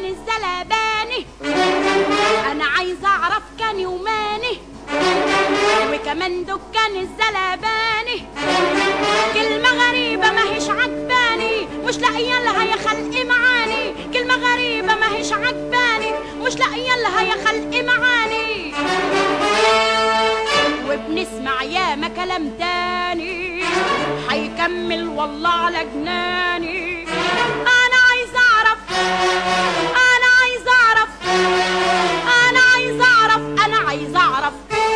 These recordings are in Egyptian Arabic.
دكان الزلباني انا عايزه اعرف كاني وماني وكمان دكان الزلباني كلمة غريبة ما هيش عجباني مش لاقية لها يا خلقي معاني كلمة غريبة ما هيش عجباني مش لاقية لها يا خلقي معاني وبنسمع ياما كلام تاني هيكمل والله على جناني انا عايزه اعرف انا عايزه اعرف انا عايزه اعرف انا عايزه اعرف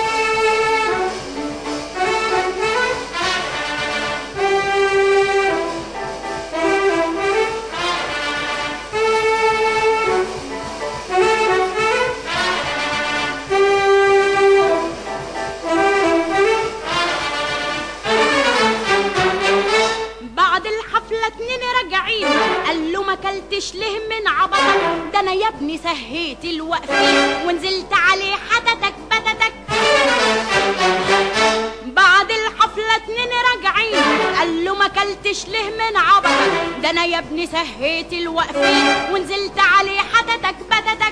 بعد الحفلة اتنين راجعين قال له ما كلتش ليه من عبطك ده انا يا ابني سهيت الوقفين ونزلت عليه حدتك بدتك بعد الحفلة اتنين راجعين قال له ما كلتش ليه من عبطك ده انا يا ابني سهيت الوقفين ونزلت عليه حدتك بدتك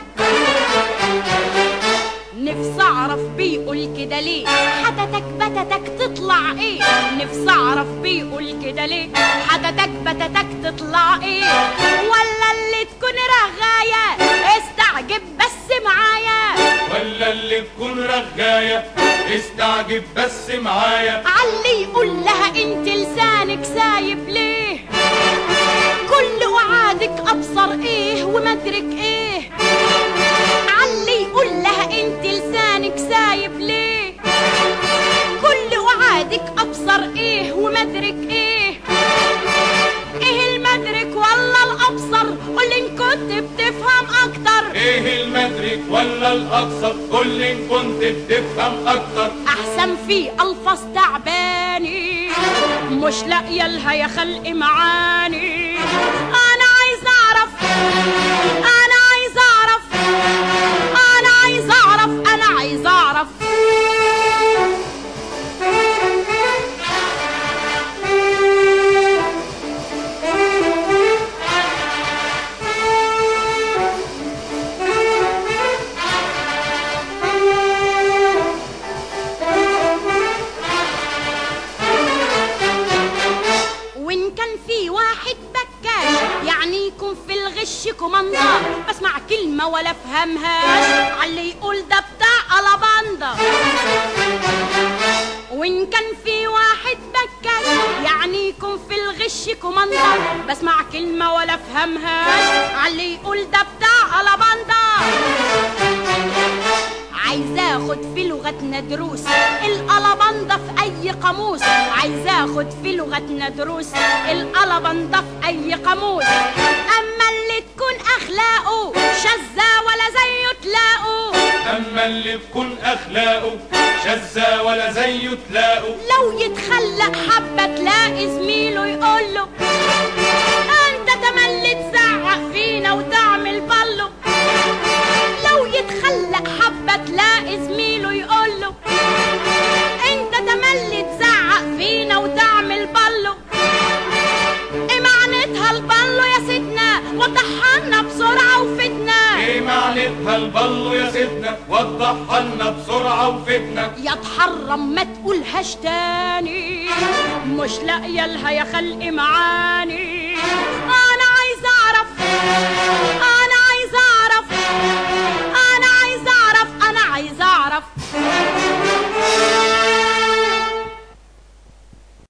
نفسي اعرف بيقول كده ليه حدتك بتتك تطلع ايه نفسي اعرف بيقول كده ليه حدتك بتتك تطلع ايه ولا اللي تكون رغاية استعجب بس معايا ولا اللي تكون رغاية استعجب بس معايا علي يقول لها انت لسانك سايب ليه كل وعادك ابصر ايه ومدرك ايه علي يقول لها انت لسانك سايب ليه كل وعادك ابصر ايه ومدرك ايه ايه المدرك ولا الابصر قول ان كنت بتفهم اكتر ايه المدرك ولا الاكثر قول لي ان كنت بتفهم اكتر احسن في الفاظ تعباني مش لاقيه لها يا خلق معاني انا عايزه اعرف انا عايزه اعرف انا عايزه اعرف انا عايزه اعرف وان كان في واحد بكاش يعني يكون في الغش كوماندا بسمع كلمة ولا افهمهاش علي يقول ده بتاع الاباندا وان كان في واحد بكاش يعني يكون في الغش كوماندا بسمع كلمة ولا افهمهاش علي يقول ده بتاع الاباندا عايزة اخد في لغتنا دروس القلبنده في اي قاموس عايزة اخد في لغتنا دروس القلبنده في اي قاموس اما اللي تكون اخلاقه شاذة ولا زيه تلاقوا اما اللي تكون اخلاقه شاذة ولا زيه تلاقوا لو يتخلق حبة تلاقي زميله يقول له انت تملي تزعق فينا وتعمل بلو لو يتخلق حبة تلاقي زميله يقول له انت تملي تزعق فينا وتعمل بلو ايه معناتها البلو يا سيدنا وضحها لنا بسرعة وفتنا ايه معناتها البلو يا سيدنا وضحها لنا بسرعة وفتنا يا تحرم ما تقولهاش تاني مش لاقيه لها يا خلق معاني